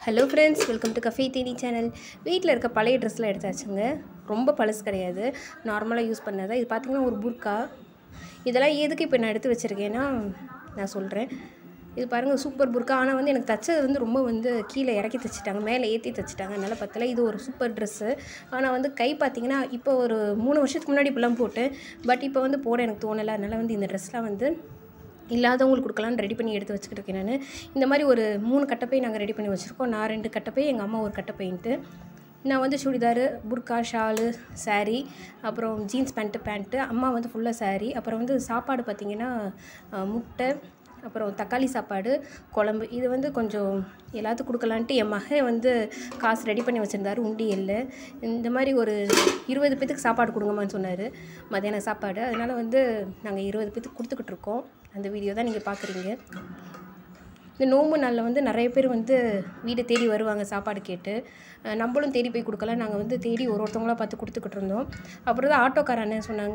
hello friends welcome to cafe Theni channel வீட்டில் இருக்க பழைய ட்ரெஸ்லாம் எடுத்தாச்சுங்க ரொம்ப பழசு கிடையாது நார்மலாக யூஸ் பண்ணது இது பார்த்திங்கன்னா ஒரு புர்கா இதெல்லாம் எதுக்கு இப்போ நான் எடுத்து வச்சுருக்கேன்னா நான் சொல்கிறேன் இது பாருங்கள் சூப்பர் புர்கா ஆனால் வந்து எனக்கு தச்சது வந்து ரொம்ப வந்து கீழே இறக்கி தைச்சிட்டாங்க மேலே ஏற்றி தைச்சிட்டாங்க அதனால் பத்தல இது ஒரு சூப்பர் ட்ரெஸ்ஸு ஆனால் வந்து கை பார்த்திங்கன்னா இப்போ ஒரு மூணு வருஷத்துக்கு முன்னாடி இப்படிலாம் போட்டேன் பட் இப்போ வந்து போட எனக்கு தோணலை அதனால் வந்து இந்த ட்ரெஸ்லாம் வந்து இல்லாதவங்களுக்கு கொடுக்கலான்னு ரெடி பண்ணி எடுத்து வச்சுக்கிட்டு இருக்கேன் நான் இந்த மாதிரி ஒரு மூணு கட்டப்பை நாங்கள் ரெடி பண்ணி வச்சுருக்கோம் நான் ரெண்டு கட்டப்பை எங்கள் அம்மா ஒரு கட்டப்பைன்ட்டு நான் வந்து சுடிதார் புர்கா ஷாலு saree அப்புறம் ஜீன்ஸ் பேண்ட்டு பேண்ட்டு அம்மா வந்து ஃபுல்லாக saree அப்புறம் வந்து சாப்பாடு பார்த்திங்கன்னா அஹ், முட்டை அப்புறம் தக்காளி சாப்பாடு குழம்பு இது வந்து கொஞ்சம் எல்லாத்துக்கும் கொடுக்கலான்ட்டு என் மகன் வந்து காசு ரெடி பண்ணி வச்சுருந்தாரு உண்டியல்ல இந்த மாதிரி ஒரு இருபது பேத்துக்கு சாப்பாடு கொடுங்கம்மான்னு சொன்னார் மத்தியானம் சாப்பாடு அதனால் வந்து நாங்கள் இருபது பேத்துக்கு கொடுத்துக்கிட்டு இருக்கோம் அந்த வீடியோ தான் நீங்கள் பார்க்குறீங்க இந்த நோம்பு நாளில் வந்து நிறைய பேர் வந்து வீடை தேடி வருவாங்க சாப்பாடு கேட்டு அஹ் நம்மளும் தேடி போய் கொடுக்கலாம் நாங்கள் வந்து தேடி ஒரு ஒருத்தவங்களா பார்த்து கொடுத்துக்கிட்டு இருந்தோம் அப்புறம் தான் ஆட்டோக்கார அண்ணன் சொன்னாங்க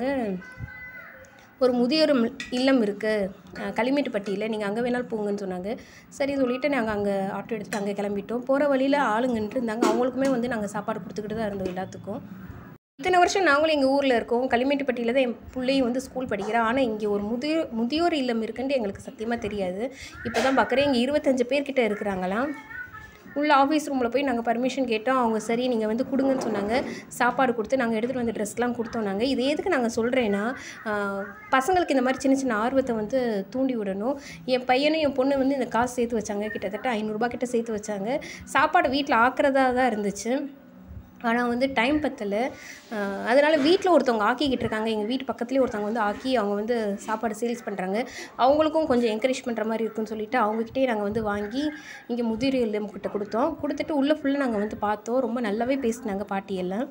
ஒரு முதியோர் ம்- இல்லம் இருக்குது களிமேட்டுப்பட்டியில் நீங்கள் அங்கே வேணாலும் போங்கன்னு சொன்னாங்க சரி சொல்லிவிட்டு நாங்கள் அங்கே ஆட்டோ எடுத்துகிட்டு அங்கே கிளம்பிட்டோம் போகிற வழியில் ஆளுங்கன்ட்டு இருந்தாங்க அவங்களுக்குமே வந்து நாங்கள் சாப்பாடு கொடுத்துக்கிட்டு தான் இருந்தோம் எல்லாத்துக்கும் இத்தனை வருஷம் நாங்களும் எங்கள் ஊரில் இருக்கோம் களிமேட்டுப்பட்டியில் தான் என் பிள்ளையும் வந்து ஸ்கூல் படிக்கிறேன் ஆனால் இங்கே ஒரு முதியோர் முதியோர் இல்லம் இருக்குன்ட்டு எங்களுக்கு சத்தியமாக தெரியாது இப்போ தான் பார்க்குறேன் இங்கே இருபத்தஞ்சு பேர்கிட்ட இருக்கிறாங்களாம் உள்ள ஆஃபீஸ் ரூமில் போய் நாங்கள் பர்மிஷன் கேட்டோம் அவங்க சரி நீங்கள் வந்து கொடுங்கன்னு சொன்னாங்க சாப்பாடு கொடுத்து நாங்கள் எடுத்துகிட்டு வந்த ட்ரெஸ்லாம் கொடுத்தோம் நாங்கள் இது எதுக்கு நாங்கள் சொல்கிறேன்னா ஆஹ், பசங்களுக்கு இந்த மாதிரி சின்ன சின்ன ஆர்வத்தை வந்து தூண்டி விடணும் என் பையனும் என் பொண்ணு வந்து இந்த காசு சேர்த்து வச்சாங்க கிட்டத்தட்ட ஐநூறுரூபா கிட்ட சேர்த்து வச்சாங்க சாப்பாடு வீட்டில் ஆக்கிறதா தான் இருந்துச்சு ஆனால் வந்து டைம் பத்தலை அதனால் வீட்டில் ஒருத்தவங்க ஆக்கிக்கிட்டு இருக்காங்க எங்கள் வீட்டு பக்கத்துலேயே ஒருத்தவங்க வந்து ஆக்கி அவங்க வந்து சாப்பாடு சேல்ஸ் பண்ணுறாங்க அவங்களுக்கும் கொஞ்சம் என்கரேஜ் பண்ணுற மாதிரி இருக்குன்னு சொல்லிட்டு அவங்கக்கிட்டே நாங்கள் வந்து வாங்கி இங்கே முதிர் இல்லம் கிட்ட கொடுத்தோம் கொடுத்துட்டு உள்ளே ஃபுல்லாக நாங்கள் வந்து பார்த்தோம் ரொம்ப நல்லாவே பேசினாங்க பாட்டியெல்லாம்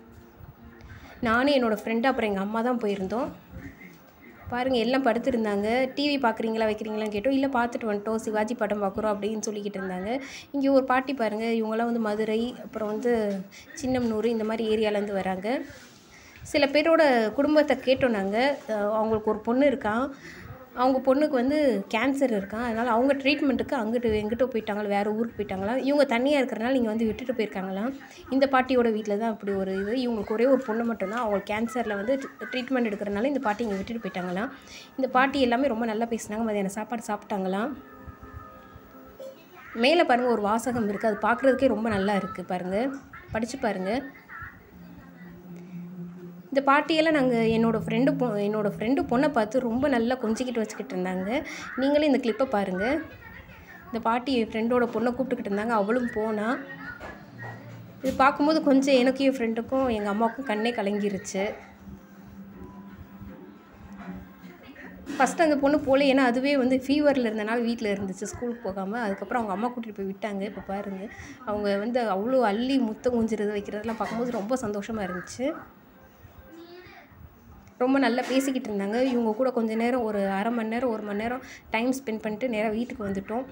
நானும் என்னோடய ஃப்ரெண்டு அப்புறம் எங்கள் அம்மா தான் போயிருந்தோம் பாருங்கள் எல்லாம் படுத்திருந்தாங்க டிவி பார்க்குறீங்களா வைக்கிறீங்களான்னு கேட்டோம் இல்லை பார்த்துட்டு வந்துட்டோம் சிவாஜி படம் பார்க்குறோம் அப்படின்னு சொல்லிக்கிட்டு இருந்தாங்க இங்கே ஒரு பாட்டி பாருங்கள் இவங்கெல்லாம் வந்து மதுரை அப்புறம் வந்து சின்னம்னூர் இந்த மாதிரி ஏரியாலேருந்து வராங்க சில பேரோட குடும்பத்தை கேட்டோம் நாங்கள் அஹ் அவங்களுக்கு ஒரு பொண்ணு இருக்கான் அவங்க பொண்ணுக்கு வந்து கேன்சர் இருக்கான் அதனால் அவங்க ட்ரீட்மெண்ட்டுக்கு அங்கிட்டு எங்கிட்ட போயிட்டாங்களா வேறு ஊருக்கு போயிட்டாங்களாம் இவங்க தனியாக இருக்கிறனால இங்கே வந்து விட்டுட்டு போயிருக்காங்களாம் இந்த பாட்டியோட வீட்டில் தான் அப்படி ஒரு இது இவங்களுக்கு ஒரே ஒரு பொண்ணு மட்டும்தான் அவங்களுக்கு கேன்சரில் வந்து ட்ரீட்மெண்ட் எடுக்கிறனால இந்த பாட்டி இங்கே விட்டுட்டு போயிட்டாங்களாம் இந்த பாட்டி எல்லாமே ரொம்ப நல்லா பேசினாங்க மதியானம் சாப்பாடு சாப்பிட்டாங்களாம் மேலே பாருங்கள் ஒரு வாசகம் இருக்குது அது பார்க்குறதுக்கே ரொம்ப நல்லா இருக்குது பாருங்கள் படித்து பாருங்கள் இந்த பாட்டியெல்லாம் நாங்கள் என்னோடய ஃப்ரெண்டு பொ என்னோடய ஃப்ரெண்டு பொண்ணை பார்த்து ரொம்ப நல்லா கொஞ்சிக்கிட்டு வச்சுக்கிட்டு இருந்தாங்க நீங்களே இந்த கிளிப்பை பாருங்கள் இந்த பாட்டி என் ஃப்ரெண்டோட பொண்ணை கூப்பிட்டுக்கிட்டு இருந்தாங்க அவளும் போனா இது பார்க்கும்போது கொஞ்சம் எனக்கும் என் ஃப்ரெண்டுக்கும் எங்கள் அம்மாவுக்கும் கண்ணே கலங்கிருச்சு ஃபஸ்ட்டு அந்த பொண்ணு போல ஏன்னா அதுவே வந்து ஃபீவரில் இருந்தனால வீட்டில் இருந்துச்சு ஸ்கூலுக்கு போகாமல் அதுக்கப்புறம் அவங்க அம்மா கூட்டிகிட்டு போய் விட்டாங்க இப்போ பாருங்கள் அவங்க வந்து அவ்வளோ அள்ளி முத்தம் குஞ்சிறது வைக்கிறதெல்லாம் பார்க்கும்போது ரொம்ப சந்தோஷமாக இருந்துச்சு ரொம்ப நல்லா பேசிக்கிட்டு இருந்தாங்க இவங்க கூட கொஞ்ச நேரம் ஒரு அரை மணி நேரம் ஒரு மணி நேரம் டைம் ஸ்பெண்ட் பண்ணிட்டு நேராக வீட்டுக்கு வந்துட்டோம்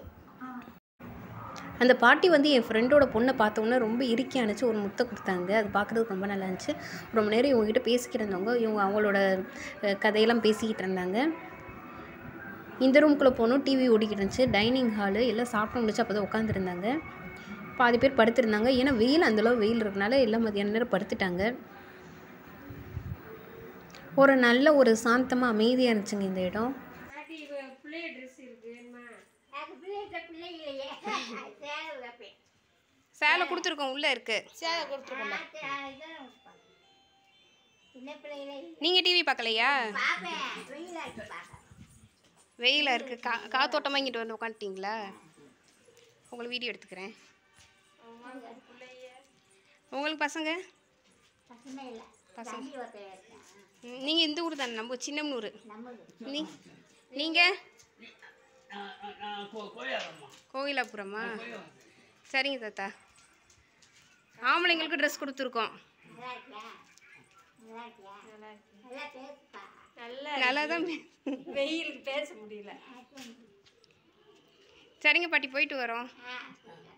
அந்த பாட்டி வந்து என் ஃப்ரெண்டோட பொண்ணை பார்த்தோன்னே ரொம்ப இறுக்கி அணைச்சி ஒரு முத்தை கொடுத்தாங்க அது பார்க்குறதுக்கு ரொம்ப நல்லா இருந்துச்சு ரொம்ப நேரம் இவங்ககிட்ட பேசிக்கிட்டு இருந்தவங்க இவங்க அவங்களோட அஹ், கதையெல்லாம் பேசிக்கிட்டு இருந்தாங்க இந்த ரூம்குள்ளே போனோம் டிவி ஓடிக்கிட்டு இருந்துச்சு டைனிங் ஹாலு எல்லாம் சாப்பிட்டு முடிச்சு அப்போ தான் உட்காந்துருந்தாங்க பாதி பேர் படுத்திருந்தாங்க ஏன்னா வெயில் அந்தளவு வெயில் இருக்கனால எல்லாம் மதியான நேரம் படுத்துட்டாங்க ஒரு நல்ல ஒரு சாந்தமாக அமைதியாக இருந்துச்சுங்க இந்த இடம் சேலை கொடுத்துருக்கோம் உள்ளே இருக்கு சேலை கொடுத்துருக்கோம்மா நீங்கள் டிவி பார்க்கலையா வெயிலாக இருக்குது கா காத்தோட்டமாக இங்கிட்டு வந்து உட்காந்துட்டிங்களா உங்களை வீடியோ எடுத்துக்கிறேன் உங்களுக்கு பசங்க பசங்க நீங்கள் இந்த ஊர் தானே நம்ம சின்னம்னூர் நீ நீங்கள் கோவிலாபுரமா சரிங்க தாத்தா ஆம்பளைங்களுக்கு ட்ரெஸ் கொடுத்துருக்கோம் நல்லா தான் வெயிலுக்கு பேச முடியல சரிங்க பாட்டி போயிட்டு வரோம்